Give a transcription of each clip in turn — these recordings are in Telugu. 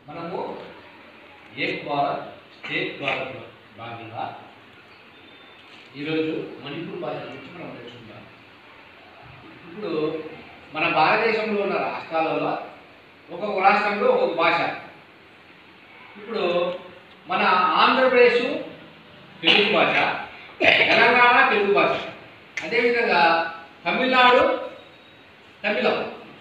మనము ఏక్ భారత్ స్టేట్ భారత్లో భాగంగా ఈరోజు మణిపూర్ భాష గురించి మనం నేర్చుకుందాం ఇప్పుడు మన భారతదేశంలో ఉన్న రాష్ట్రాలలో ఒక్కొక్క రాష్ట్రంలో ఒక్కొక్క భాష ఇప్పుడు మన ఆంధ్రప్రదేశ్ తెలుగు భాష తెలంగాణ తెలుగు భాష అదేవిధంగా తమిళనాడు తమిళం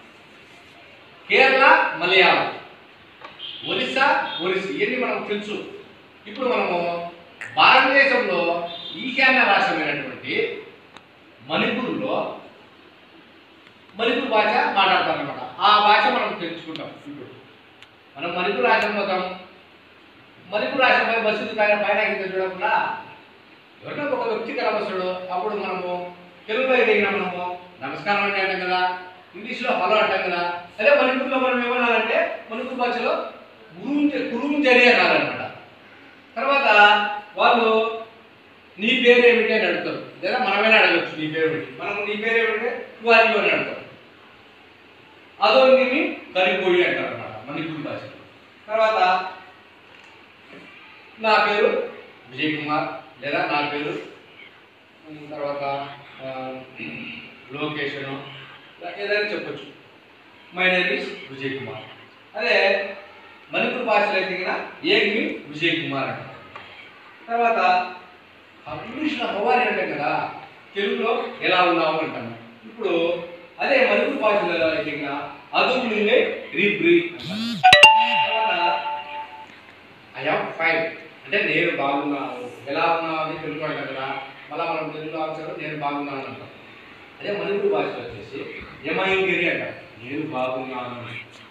కేరళ మలయాళం ఒరిస్సా ఒరిస్సీ ఇవన్నీ మనకు తెలుసు ఇప్పుడు మనము భారతదేశంలో ఈశాన్య రాష్ట్రమైనటువంటి మణిపూర్లో మణిపూర్ భాష మాట్లాడతాం అనమాట ఆ భాష మనం తెలుసుకుంటాం ఇప్పుడు మనం మణిపూర్ రాష్ట్రం పోతాం మణిపూర్ రాష్ట్రం పై బస్సు పైన పైన కింద చూడకుండా ఎవరినో ఒక వ్యక్తి కలవస్తాడు అప్పుడు మనము తెలుగులో ఎదిగిన మనము నమస్కారం అంటే అంటాం కదా ఇంగ్లీష్లో హలో అంటాం కదా అదే మణిపూర్లో మనం ఏమన్నారంటే మణిపూర్ భాషలో గురువు గురువు జరి అన్నారనమాట తర్వాత వాళ్ళు నీ పేరు ఏమిటి అని అడుగుతారు లేదా మనమైనా అడగచ్చు నీ పేరు ఏమిటి మనం నీ పేరు ఏమిటి వారి అని అడుగుతాం అదో నిమి కరిపోయి అంటారు అనమాట మణిపూర్ భాషలో తర్వాత నా పేరు విజయ్ కుమార్ లేదా నా పేరు ఉమ్, తర్వాత ఆ, లొకేషను ఏదైనా చెప్పొచ్చు my name is Vijay Kumar అదే మణిపూర్ భాషలో అయితే కనుక ఏమి విజయ్ కుమార్ అంటారు తర్వాత ఆ ఇంగ్లీష్లో హవారి అంటాం కదా తెలుగులో ఎలా ఉన్నావు అంటాము ఇప్పుడు అదే మణిపూర్ భాషలో అయితే కనుక అదుపు నిన్నే రీబ్రీ తర్వాత ఐ ఆమ్ ఫైన్ అంటే నేను బాగున్నాను ఎలా ఉన్నావు అని తెలుగు అంటాం కదా మళ్ళీ మనం తెలుగులో ఆన్సర్ నేను బాగున్నాను అంటాం అదే మణిపూర్ భాషలో వచ్చేసి ఏమైంగిరి అంటాం నేను బాగున్నాను